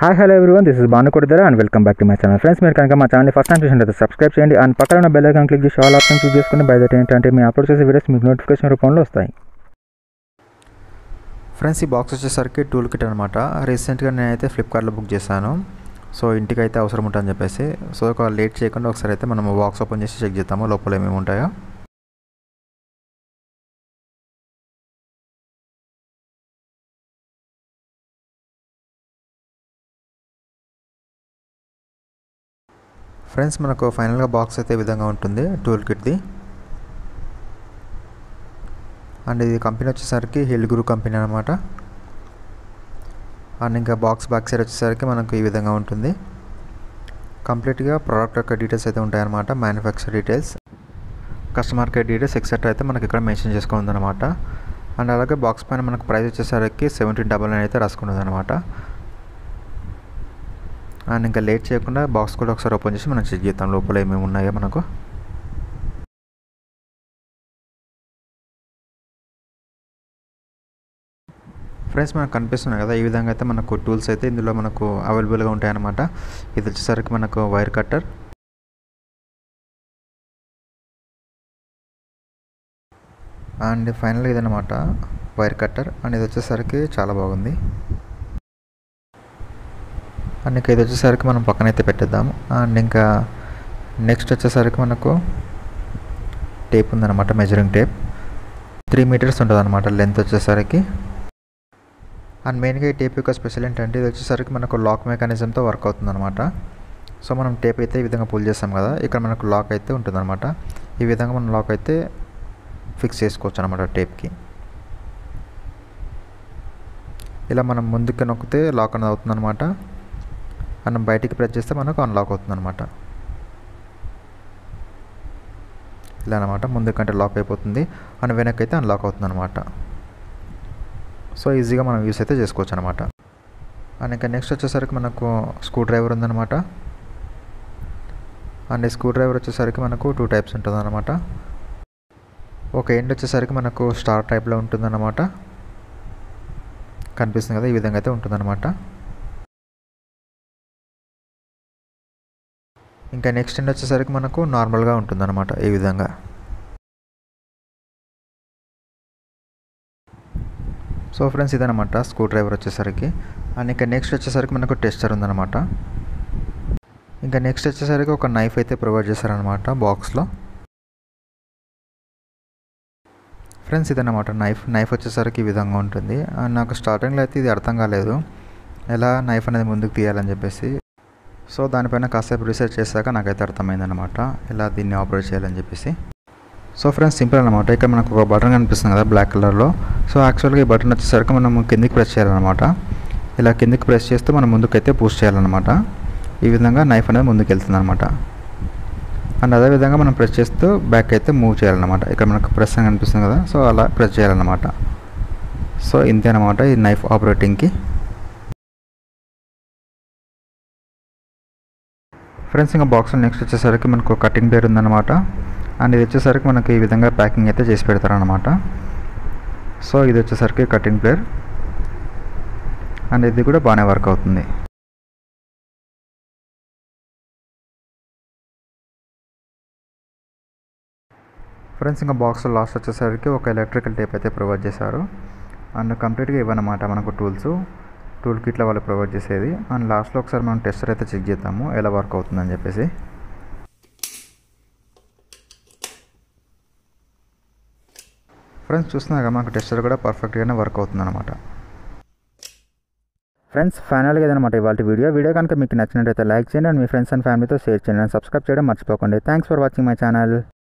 hi hello everyone this is భానుకొడదర and welcome back to my channel friends మీరు కనుక మా ఛానల్ ఫస్ట్ టైం చూసినట్లయితే సబ్స్క్రైబ్ చేయండి అండ్ పక్కన ఉన్న బెల్ ఐకాన్ క్లిక్ చేసి ఆల్ ఆప్షన్ చూస్ చేసుకుని బై దట్ ఏంటంటే మేము అప్లోడ్ చేసే వీడియోస్ మీకు నోటిఫికేషన్ రూపంలో వస్తాయి ఫ్రెండ్స్ ఈ బాక్స్ వచ్చేసరికి టూల్ కిట్ అనమాట రీసెంట్గా నేనైతే ఫ్లిప్కార్ట్లో బుక్ చేశాను సో ఇంటికి అయితే అవసరం ఉంటుందని చెప్పేసి సో ఒక లేట్ చేయకుండా ఒకసారి అయితే మనం బాక్స్ ఓపెన్ చేసి చెక్ చేద్దాము లోపల ఏమేమి ఉంటాయో ఫ్రెండ్స్ మనకు ఫైనల్గా బాక్స్ అయితే ఈ విధంగా ఉంటుంది టూల్ కిట్ది అండ్ ఇది కంపెనీ వచ్చేసరికి హిల్ గురు కంపెనీ అనమాట అండ్ ఇంకా బాక్స్ బ్యాక్ సైడ్ వచ్చేసరికి మనకు ఈ విధంగా ఉంటుంది కంప్లీట్గా ప్రోడక్ట్ యొక్క డీటెయిల్స్ అయితే ఉంటాయన్నమాట manufacture details customer care details etcetera అయితే మనకి ఇక్కడ మెన్షన్ చేసుకుంది అనమాట అండ్ అలాగే బాక్స్ పైన మనకు ప్రైస్ వచ్చేసరికి సెవెంటీన్ డబల్ నైన్ అయితే రాసుకుంటుంది అనమాట అండ్ ఇంకా లేట్ చేయకుండా బాక్స్ కూడా ఒకసారి ఓపెన్ చేసి మనం చెక్ చేద్దాం లోపల ఏమేమి ఉన్నాయో మనకు ఫ్రెండ్స్ మనకు కనిపిస్తున్నాయి కదా ఈ విధంగా అయితే మనకు టూల్స్ అయితే ఇందులో మనకు అవైలబుల్గా ఉంటాయన్నమాట ఇది వచ్చేసరికి మనకు వైర్ కట్టర్ అండ్ ఫైనల్గా ఇదనమాట వైర్ కట్టర్ అండ్ ఇది వచ్చేసరికి చాలా బాగుంది అండ్ ఇంకా ఇది వచ్చేసరికి మనం పక్కనైతే పెట్టేద్దాం అండ్ ఇంకా నెక్స్ట్ వచ్చేసరికి మనకు టేప్ ఉందన్నమాట మెజరింగ్ టేప్ త్రీ మీటర్స్ ఉంటుంది అనమాట లెంత్ వచ్చేసరికి అండ్ మెయిన్గా ఈ టేప్ యొక్క స్పెషల్ ఏంటంటే ఇది వచ్చేసరికి మనకు లాక్ మెకానిజంతో వర్క్ అవుతుంది అనమాట సో మనం టేప్ అయితే ఈ విధంగా పుల్ చేస్తాం కదా ఇక్కడ మనకు లాక్ అయితే ఉంటుందన్నమాట ఈ విధంగా మనం లాక్ అయితే ఫిక్స్ చేసుకోవచ్చు అనమాట టేప్కి ఇలా మనం ముందుకు నొక్కితే లాక్ అనేది అవుతుంది అనమాట మనం బయటికి ప్రెస్ చేస్తే మనకు అన్లాక్ అవుతుంది అనమాట ఇలా అనమాట ముందుకంటే లాక్ అయిపోతుంది అండ్ వెనక్కి అయితే అన్లాక్ అవుతుంది అనమాట సో ఈజీగా మనం యూస్ అయితే చేసుకోవచ్చు అనమాట అండ్ ఇంకా నెక్స్ట్ వచ్చేసరికి మనకు స్క్రూ డ్రైవర్ ఉందన్నమాట అండ్ ఈ స్క్రూ డ్రైవర్ వచ్చేసరికి మనకు టూ టైప్స్ ఉంటుంది అనమాట ఒక ఎండ్ వచ్చేసరికి మనకు స్టార్ టైప్లో ఉంటుందన్నమాట కనిపిస్తుంది కదా ఈ విధంగా అయితే ఉంటుందన్నమాట ఇంకా నెక్స్ట్ ఎండ్ వచ్చేసరికి మనకు నార్మల్గా ఉంటుందన్నమాట ఈ విధంగా సో ఫ్రెండ్స్ ఇదనమాట స్క్రూ డ్రైవర్ వచ్చేసరికి అండ్ ఇంకా నెక్స్ట్ వచ్చేసరికి మనకు టెస్టర్ ఉందన్నమాట ఇంకా నెక్స్ట్ వచ్చేసరికి ఒక నైఫ్ అయితే ప్రొవైడ్ చేశారనమాట బాక్స్లో ఫ్రెండ్స్ ఇదన్నమాట నైఫ్ నైఫ్ వచ్చేసరికి ఈ విధంగా ఉంటుంది అండ్ నాకు స్టార్టింగ్లో అయితే ఇది అర్థం కాలేదు ఎలా నైఫ్ అనేది ముందుకు తీయాలని చెప్పేసి సో దానిపైన కాసేపు రీసెర్చ్ చేశాక నాకైతే అర్థమైందనమాట ఎలా దీన్ని ఆపరేట్ చేయాలని చెప్పేసి సో ఫ్రెండ్స్ సింపుల్ అనమాట ఇక్కడ మనకు ఒక బటన్ కనిపిస్తుంది కదా బ్లాక్ కలర్లో సో యాక్చువల్గా ఈ బటన్ వచ్చేసరికి మనం కిందికి ప్రెస్ చేయాలన్నమాట ఇలా కిందికి ప్రెస్ చేస్తే మనం ముందుకైతే పుష్ చేయాలన్నమాట ఈ విధంగా నైఫ్ అనేది ముందుకు వెళ్తుంది అనమాట అండ్ అదేవిధంగా మనం ప్రెస్ చేస్తూ బ్యాక్ అయితే మూవ్ చేయాలన్నమాట ఇక్కడ మనకు ప్రెస్ అని కనిపిస్తుంది కదా సో అలా ప్రెస్ చేయాలన్నమాట సో ఇంతే అనమాట ఈ నైఫ్ ఆపరేటింగ్కి ఫ్రెండ్స్ ఇంకా బాక్స్లో నెక్స్ట్ వచ్చేసరికి మనకు కటింగ్ ప్లేయర్ ఉందన్నమాట అండ్ ఇది వచ్చేసరికి మనకి ఈ విధంగా ప్యాకింగ్ అయితే చేసి పెడతారనమాట సో ఇది వచ్చేసరికి కటింగ్ ప్లేయర్ అండ్ ఇది కూడా బాగానే వర్క్ అవుతుంది ఫ్రెండ్స్ ఇంకా బాక్స్ లాస్ట్ వచ్చేసరికి ఒక ఎలక్ట్రికల్ టేప్ అయితే ప్రొవైడ్ చేశారు అండ్ కంప్లీట్గా ఇవ్వనమాట మనకు టూల్స్ టూల్ కిట్లో వాళ్ళు ప్రొవైడ్ చేసేది అండ్ లాస్ట్లో ఒకసారి మనం టెస్టర్ అయితే చెక్ చేద్దాము ఎలా వర్క్ అవుతుందని చెప్పేసి ఫ్రెండ్స్ చూస్తున్నాగా మనకు టెస్టర్ కూడా పర్ఫెక్ట్గానే వర్క్ అవుతుంది అనమాట ఫ్రెండ్స్ ఫైనల్గా ఇదనమాట ఇవాళ వీడియో వీడియో కనుక మీకు నచ్చినట్టయితే లైక్ చేయండి అండ్ మీ ఫ్రెండ్స్ అండ్ ఫ్యామిలీతో షేర్ చేయండి అండ్ సబ్స్క్రైబ్ చేయడం మర్చిపోకండి thanks for watching my channel